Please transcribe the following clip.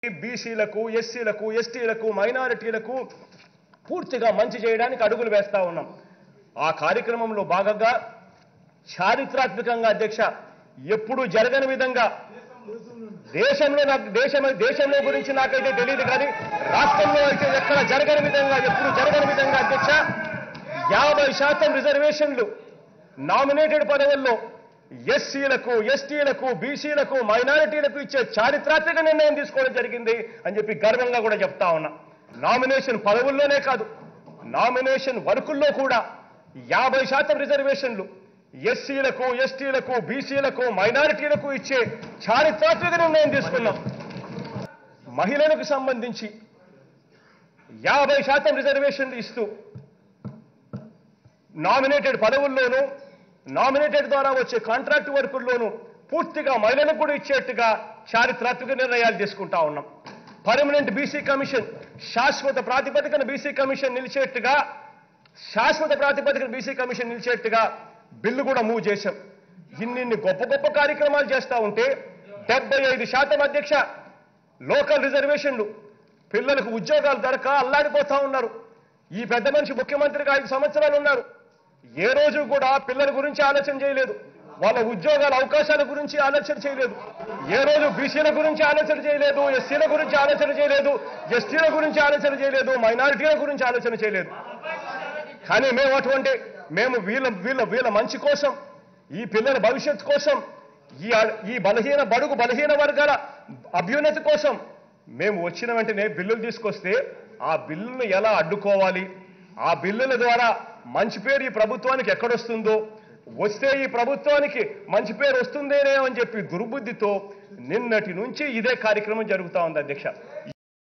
బీసీలకు ఎస్సీలకు ఎస్టీలకు మైనారిటీలకు పూర్తిగా మంచి చేయడానికి అడుగులు వేస్తా ఉన్నాం ఆ కార్యక్రమంలో భాగంగా చారిత్రాత్మకంగా అధ్యక్ష ఎప్పుడూ జరగని విధంగా దేశంలో నాకు దేశం దేశంలో గురించి నాకైతే తెలియదు కానీ రాష్ట్రంలో అయితే ఎక్కడ జరగని విధంగా ఎప్పుడు జరగని విధంగా అధ్యక్ష యాభై శాతం రిజర్వేషన్లు నామినేటెడ్ పదవుల్లో ఎస్సీలకు ఎస్టీలకు బీసీలకు మైనారిటీలకు ఇచ్చే చారిత్రాత్మక నిర్ణయం తీసుకోవడం జరిగింది అని చెప్పి గర్వంగా కూడా చెప్తా ఉన్నా నామినేషన్ పదవుల్లోనే కాదు నామినేషన్ వర్కుల్లో కూడా యాభై శాతం రిజర్వేషన్లు ఎస్సీలకు ఎస్టీలకు బీసీలకు మైనారిటీలకు ఇచ్చే చారిత్రాత్మక నిర్ణయం తీసుకున్నాం మహిళలకు సంబంధించి యాభై శాతం రిజర్వేషన్లు ఇస్తూ నామినేటెడ్ పదవుల్లోనూ నామినేటెడ్ ద్వారా వచ్చే కాంట్రాక్ట్ వర్కుల్లోనూ పూర్తిగా మహిళలకు కూడా ఇచ్చేట్టుగా చారిత్రాత్మక నిర్ణయాలు తీసుకుంటా ఉన్నాం పర్మనెంట్ బీసీ కమిషన్ శాశ్వత ప్రాతిపదికన బీసీ కమిషన్ నిలిచేట్టుగా శాశ్వత ప్రాతిపదికన బీసీ కమిషన్ నిలిచేట్టుగా బిల్లు కూడా మూవ్ చేశాం ఇన్నిన్ని గొప్ప గొప్ప కార్యక్రమాలు చేస్తా ఉంటే డెబ్బై ఐదు శాతం అధ్యక్ష లోకల్ రిజర్వేషన్లు పిల్లలకు ఉద్యోగాలు దొరక అల్లాడిపోతా ఉన్నారు ఈ పెద్ద మనిషి ముఖ్యమంత్రిగా ఐదు సంవత్సరాలు ఉన్నారు ఏ రోజు కూడా పిల్లల గురించి ఆలోచన చేయలేదు వాళ్ళ ఉద్యోగాల అవకాశాల గురించి ఆలోచన చేయలేదు ఏ రోజు బీసీల గురించి ఆలోచన చేయలేదు ఎస్సీల గురించి ఆలోచన చేయలేదు ఎస్టీల గురించి ఆలోచన చేయలేదు మైనారిటీల గురించి ఆలోచన చేయలేదు కానీ మేము అటువంటి మేము వీళ్ళ వీళ్ళ వీళ్ళ మంచి కోసం ఈ పిల్లల భవిష్యత్తు కోసం ఈ ఈ బలహీన బడుగు బలహీన వర్గాల అభ్యున్నతి కోసం మేము వచ్చిన వెంటనే బిల్లులు తీసుకొస్తే ఆ బిల్లును ఎలా అడ్డుకోవాలి ఆ బిల్లుల ద్వారా మంచి పేరు ఈ ప్రభుత్వానికి ఎక్కడొస్తుందో వస్తే ఈ ప్రభుత్వానికి మంచి పేరు వస్తుందేనే అని చెప్పి దుర్బుద్ధితో నిన్నటి నుంచి ఇదే కార్యక్రమం జరుగుతా ఉంది అధ్యక్ష